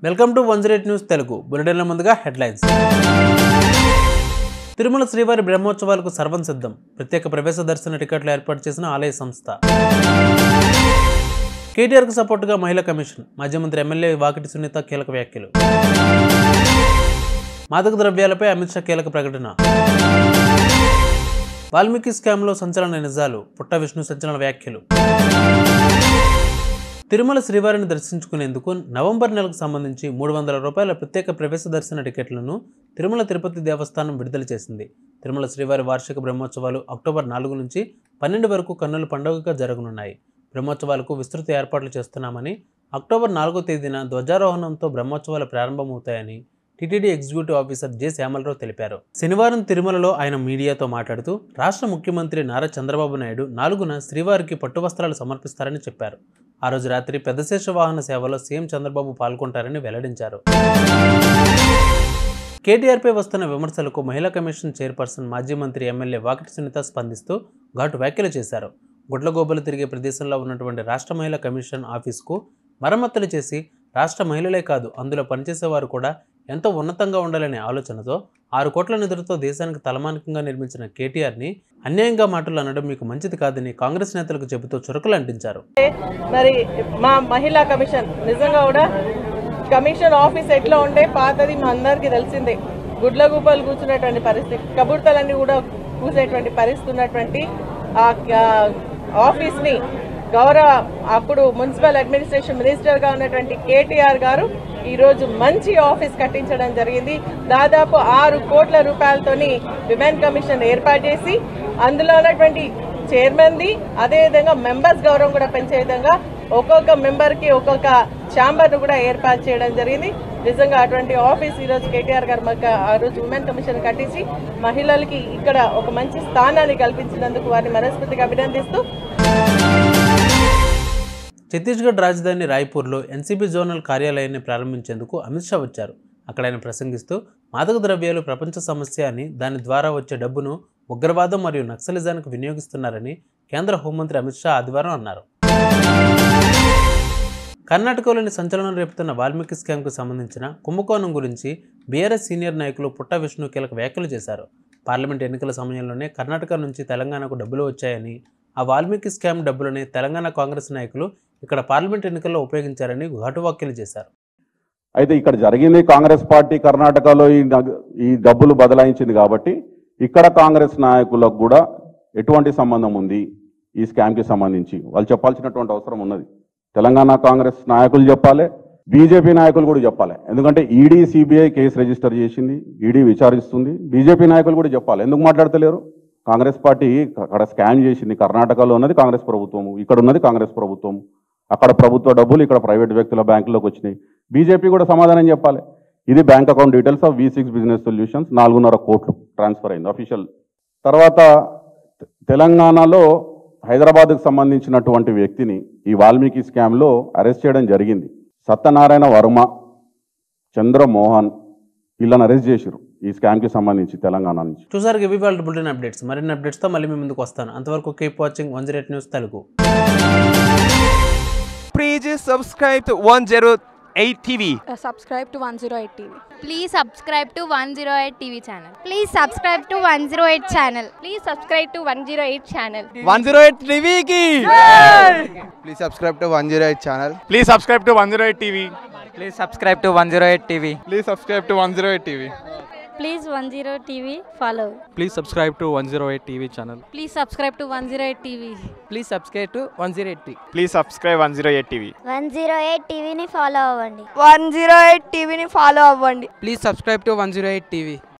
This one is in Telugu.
Welcome to one zero eight news Telugu బులెటిన్ల ముందుగా హెడ్లైన్స్ తిరుమల శ్రీవారి బ్రహ్మోత్సవాలకు సర్వం సిద్ధం ప్రత్యేక ప్రవేశ దర్శన టికెట్లు ఏర్పాటు చేసిన ఆలయ సంస్థ కేటీఆర్కు సపోర్టుగా మహిళా కమిషన్ మాజీ మంత్రి ఎమ్మెల్యే వాకిటి సునీత కీలక వ్యాఖ్యలు మాదక ద్రవ్యాలపై అమిత్ షా కీలక ప్రకటన వాల్మీకి స్కామ్లో సంచలన నిజాలు పుట్ట విష్ణు సంచలన వ్యాఖ్యలు తిరుమల శ్రీవారిని దర్శించుకునేందుకు నవంబర్ నెలకు సంబంధించి మూడు వందల రూపాయల ప్రత్యేక ప్రవేశ దర్శన టికెట్లను తిరుమల తిరుపతి దేవస్థానం విడుదల చేసింది తిరుమల శ్రీవారి వార్షిక బ్రహ్మోత్సవాలు అక్టోబర్ నాలుగు నుంచి పన్నెండు వరకు కన్నుల పండుగగా జరగనున్నాయి బ్రహ్మోత్సవాలకు విస్తృత ఏర్పాట్లు చేస్తున్నామని అక్టోబర్ నాలుగో తేదీన ధ్వజారోహణంతో బ్రహ్మోత్సవాలు ప్రారంభమవుతాయని TTD executive officer J Shyamala Rao తెలిపారు శనివారం తిరుమలలో ఆయన మీడియాతో మాట్లాడుతూ రాష్ట్ర ముఖ్యమంత్రి నారా చంద్రబాబు నాయుడు నాలుగున శ్రీవారికి పట్టు వస్త్రాలు సమర్పిస్తారని చెప్పారు ఆ రోజు రాత్రి పెద్దశేష వాహన సేవలో సీఎం చంద్రబాబు పాల్గొంటారని వెల్లడించారు కేటీఆర్పై వస్తున్న విమర్శలకు మహిళా కమిషన్ చైర్పర్సన్ మాజీ మంత్రి ఎమ్మెల్యే వాకిటి సునీత స్పందిస్తూ ఘాటు వ్యాఖ్యలు చేశారు గుడ్లగోబలు తిరిగే ప్రదేశంలో ఉన్నటువంటి రాష్ట్ర మహిళా కమిషన్ ఆఫీస్కు మరమ్మతులు చేసి రాష్ట్ర మహిళలే కాదు అందులో పనిచేసేవారు కూడా ఎంతో ఉన్నతంగా ఉండాలనే ఆలోచనతో ఆరు కోట్ల నిధులతో దేశానికి తలమానికంగా నిర్మించిన కేటీఆర్ని అన్యాయంగా మాటలు అనడం మీకు మంచిది కాదని కాంగ్రెస్ నేతలకు చెబుతూ చురకలు అంటించారు మరి మా మహిళా కమిషన్ నిజంగా కూడా కమిషన్ ఆఫీస్ ఎట్లా ఉండే పాతది మా అందరికీ తెలిసిందే గుడ్ల గుప్పలు కూర్చున్నటువంటి పరిస్థితి కబుర్తలన్నీ కూడా కూసేటువంటి పరిస్థితి ఉన్నటువంటి ఆ క- ఆఫీస్ని గౌరవ అప్పుడు మున్సిపల్ అడ్మినిస్ట్రేషన్ మినిస్టర్గా ఉన్నటువంటి కేటీఆర్ గారు ఈరోజు మంచి ఆఫీస్ కట్టించడం జరిగింది దాదాపు ఆరు కోట్ల రూపాయలతోని విమెన్ కమిషన్ ఏర్పాటు చేసి అందులో ఉన్నటువంటి చైర్మన్ది అదేవిధంగా మెంబర్స్ గౌరవం కూడా పెంచే విధంగా ఒక్కొక్క మెంబర్కి ఒక్కొక్క ఛాంబర్ను కూడా ఏర్పాటు చేయడం జరిగింది నిజంగా అటువంటి ఆఫీస్ ఈరోజు కేటీఆర్ గారు మాకు ఆ రోజు ఉమెన్ కమిషన్ కట్టించి మహిళలకి ఇక్కడ ఒక మంచి స్థానాన్ని కల్పించినందుకు వారిని మనస్ఫూర్తిగా అభినందిస్తూ ఛత్తీస్గఢ్ రాజధాని రాయ్పూర్లో ఎన్సీబీ జోనల్ కార్యాలయాన్ని ప్రారంభించేందుకు అమిత్ షా వచ్చారు అక్కడ ఆయన ప్రసంగిస్తూ మాదక ద్రవ్యాలు ప్రపంచ సమస్య అని దాని ద్వారా వచ్చే డబ్బును ఉగ్రవాదం మరియు నక్సలిజానికి వినియోగిస్తున్నారని కేంద్ర హోంమంత్రి అమిత్ షా ఆదివారం అన్నారు కర్ణాటకలోని సంచలనం రేపుతున్న వాల్మీకి స్కామ్కు సంబంధించిన కుంభకోణం గురించి బీఆర్ఎస్ సీనియర్ నాయకులు పుట్ట విష్ణు కీలక వ్యాఖ్యలు చేశారు పార్లమెంట్ ఎన్నికల సమయంలోనే కర్ణాటక నుంచి తెలంగాణకు డబ్బులు వచ్చాయని ఆ వాల్మీకి స్కామ్ డబ్బులని తెలంగాణ కాంగ్రెస్ నాయకులు ఇక్కడ పార్లమెంట్ ఎన్నికల్లో ఉపయోగించారని ఘాటు వ్యాఖ్యలు చేశారు అయితే ఇక్కడ జరిగింది కాంగ్రెస్ పార్టీ కర్ణాటకలో ఈ నగ- ఈ డబ్బులు బదలాయించింది కాబట్టి ఇక్కడ కాంగ్రెస్ నాయకులకు కూడా ఎటువంటి సంబంధం ఉంది ఈ స్కామ్ కి సంబంధించి వాళ్ళు చెప్పాల్సినటువంటి అవసరం ఉన్నది తెలంగాణ కాంగ్రెస్ నాయకులు చెప్పాలి బీజేపీ నాయకులు కూడా చెప్పాలి ఎందుకంటే ఈడీ సిబిఐ కేసు రిజిస్టర్ చేసింది ఈడీ విచారిస్తుంది బీజేపీ నాయకులు కూడా చెప్పాలి ఎందుకు మాట్లాడతలేరు కాంగ్రెస్ పార్టీ అక్కడ స్కామ్ చేసింది కర్ణాటకలో ఉన్నది కాంగ్రెస్ ప్రభుత్వము ఇక్కడ ఉన్నది కాంగ్రెస్ ప్రభుత్వం అక్కడ ప్రభుత్వ డబ్బులు ఇక్కడ ప్రైవేట్ వ్యక్తుల బ్యాంకులోకి వచ్చినాయి బీజేపీ కూడా సమాధానం చెప్పాలి ఇది bank account details of V six business solutions నాలుగున్నర కోట్లు ట్రాన్స్ఫర్ అయింది అఫీషియల్ తర్వాత తె- తెలంగాణలో హైదరాబాద్కు సంబంధించినటువంటి వ్యక్తిని ఈ వాల్మీకి స్కామ్లో అరెస్ట్ చేయడం జరిగింది సత్యనారాయణ వర్మ చంద్రమోహన్ వీళ్ళని అరెస్ట్ చేశారు ఈ స్కామ్కి సంబంధించి తెలంగాణ నుంచి చూసారు ఇవి వాళ్ళ బులెటిన్ అప్డేట్స్ మరిన్ని అప్డేట్స్తో మళ్ళీ మీ ముందుకు వస్తాను అంతవరకు keep watching one zero eight news Telugu Please subscribe to 108 TV. uh, subscribe to 108 TV. Please subscribe to 108 TV channel. Please subscribe to 108 channel. Please subscribe to 108 channel. 108 TV ki. Please subscribe to 108 channel. Please subscribe to 108 TV. Please subscribe to 108 TV. Please subscribe to 108 TV. Please 10 TV follow. Please subscribe to 108 TV channel. Please subscribe to 108 TV. Please subscribe to 108 TV. Please subscribe 108 TV. One zero eight టీవీని ఫాలో అవ్వండి వన్ జీరో ఎయిట్ టీవీని ఫాలో అవ్వండి Please subscribe to 108 TV.